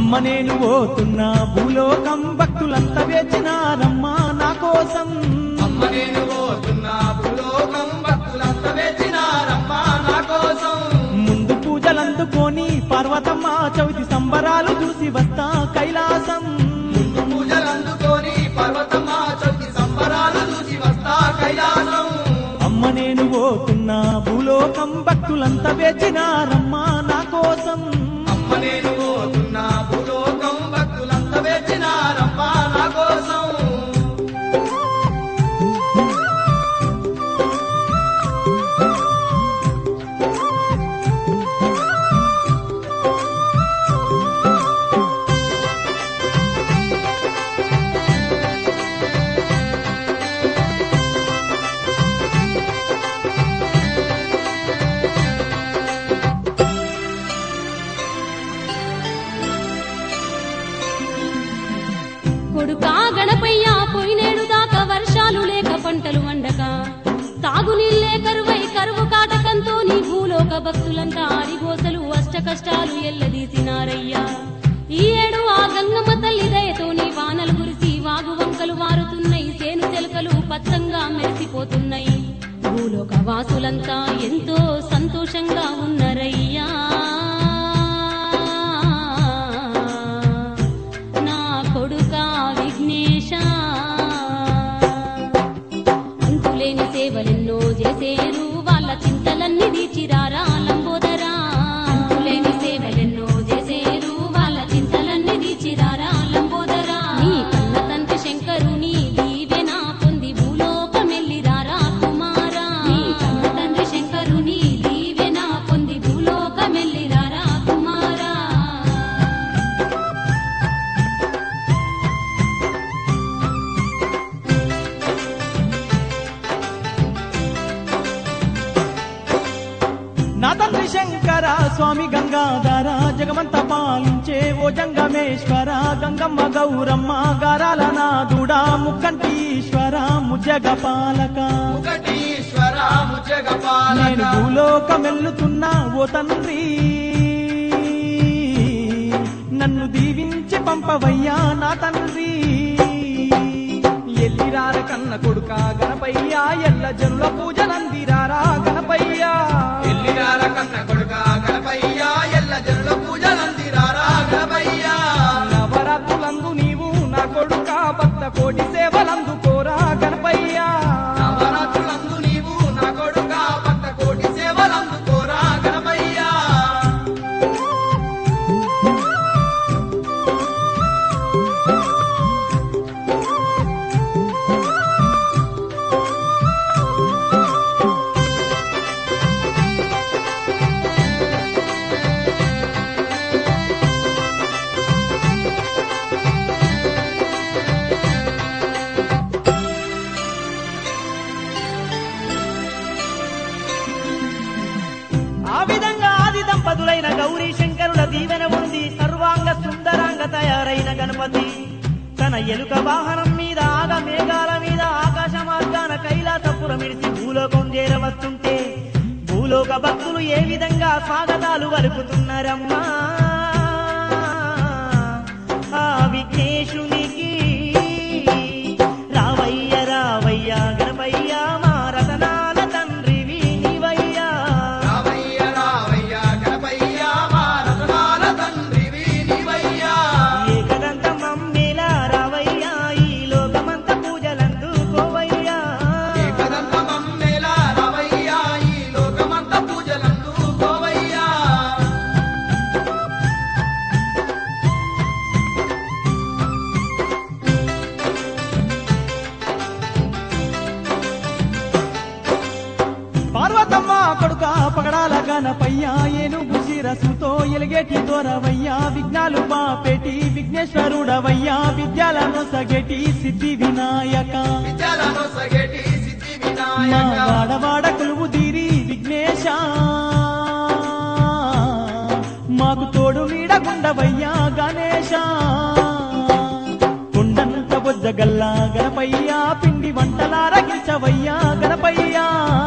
అమ్మ నేను పోతున్నా భూలోకం భక్తులంతా వేచినారమ్మా నా కోసం అమ్మ నేను పోతున్నా భూలోకం భక్తులంతా వేచినారమ్మా నా కోసం ముందు పూజలందుకొని పార్వతమ్మ చవితి సంబరాలు చూసి వస్తా కైలాసం ముందు పూజలు అందుకొని పర్వతమ్మ చొక్కి సంబరాలు చూసి వస్తా కైలాసం అమ్మ నేను పోతున్నా భూలోకం భక్తులంతా వేచినారమ్మా నా కోసం అమ్మ నేను పోతున్నా భూలోకం భక్తులంతా వేచినారమ్మా నా కోసం కొడుకా గణపయ్య పోయినేడు దాకా వర్షాలు లేక పంటలు వండక తాగునీళ్ళే కరువై కరువు కాటకంతో నీ భూలోక భక్తులంతా ఆరిగోసలు అష్ట కష్టాలు ఎల్లదీసినారయ్యా ఈ ఏడు ఆ గంగమ్మ తల్లి దయతో నీ వానలు కురిసి వాగు వంకలు మారుతున్నాయి సేను తెలకలు పచ్చంగా మెరిసిపోతున్నాయి భూలోక వాసులంతా ఎంతో సంతోషంగా ఉన్నరయ్యా నా కొడుకా విఘ్నేశ అంతులేని సేవలెన్నో చేసేరు వాళ్ళ చింతలన్నీ తీర్చిరారా లంబోదరా అంతులేని సేవలెన్నో చేసేరు వాళ్ళ చింతలన్నీ తీర్చిరారా లంబోదరా నీ కన్న తండ్రి శంకరుని దీవెన పొంది భూలోకమెల్లిరారా కుమారా నీ కన్న తండ్రి శంకరుని దీవెన పొంది భూలోకమెల్లిరారా కుమారా నా తండ్రి శంకర స్వామి గంగాధర జగమంత పాలించే ఓ జంగమేశ్వర గంగమ్మ గౌరమ్మ గారాల నాదుడా ముక్కంటి ఈశ్వర ముజగ పాలక ఒకటి ఈశ్వర ముజగ నేను పాలక భూలోకమెల్లుతున్నా ఓ తండ్రి నన్ను దీవించి పంపవయ్యా నా తండ్రి ఎల్లిరార కన్న కొడుక గణపయ్యా ఎల్ల జనుల పూజలందిరారా గణపయ్యా ఎల్లిరార కన్న కొడుక గణపయ్య ఎల్ల జనుల పూజలందిరారా గణపయ్య నవరాత్రులందు నీవు నా కొడుక భక్త కోటి సేవలందుకోరా గణపయ్యా నవరాత్రులందు నీవు నా కొడుక భక్త కోటి సేవలందుకోరా గణపయ్య ఆ విధంగా ఆది దంపతులైన గౌరీ శంకరుల దీవెన ఉంది సర్వాంగ సుందరాంగ తయారైన గణపతి తన ఎలుక వాహనం మీద ఆగ మేఘాల మీద ఆకాశ మార్గాన కైలాసపురం ఇడిచి భూలోకం చేరవస్తుంటే భూలోక భక్తులు ఏ విధంగా స్వాగతాలు వలుకుతున్నారమ్మా ఆ విఘ్నేశునికి రావయ్య రావయ్య గణపయ్య మా రతనాల తండ్రివి నీవయ్యా రావయ్య రావయ్య గణపయ్య మా రతనాల తండ్రివి నీవయ్యా ఏకదంత మమ్మేల రావయ్యా ఈ లోకమంత పూజలందుకోవయ్యా ఏకదంత మమ్మేల రావయ్య ఈ లోకమంత పూజలందుకోవయ్యా పార్వతమ్మ కొడుక పగడాల గణపయ్యా ఏనుగు శిరసుతో ఎలిగేటి దొరవయ్యా విఘ్నాలు బాపేటి విఘ్నేశ్వరుడవయ్యా విద్యాలను సగేటి సిద్ధి వినాయక విద్యలను సగేటి సిద్ధి మా వినాయక వాడవాడ కొలువు తీరి విఘ్నేశ మాకు తోడు నీడగుండవయ్యా గణేశ కొండంత బొజ్జగల్లా గణపయ్యా పిండి వంటలారగించవయ్యా గణపయ్యా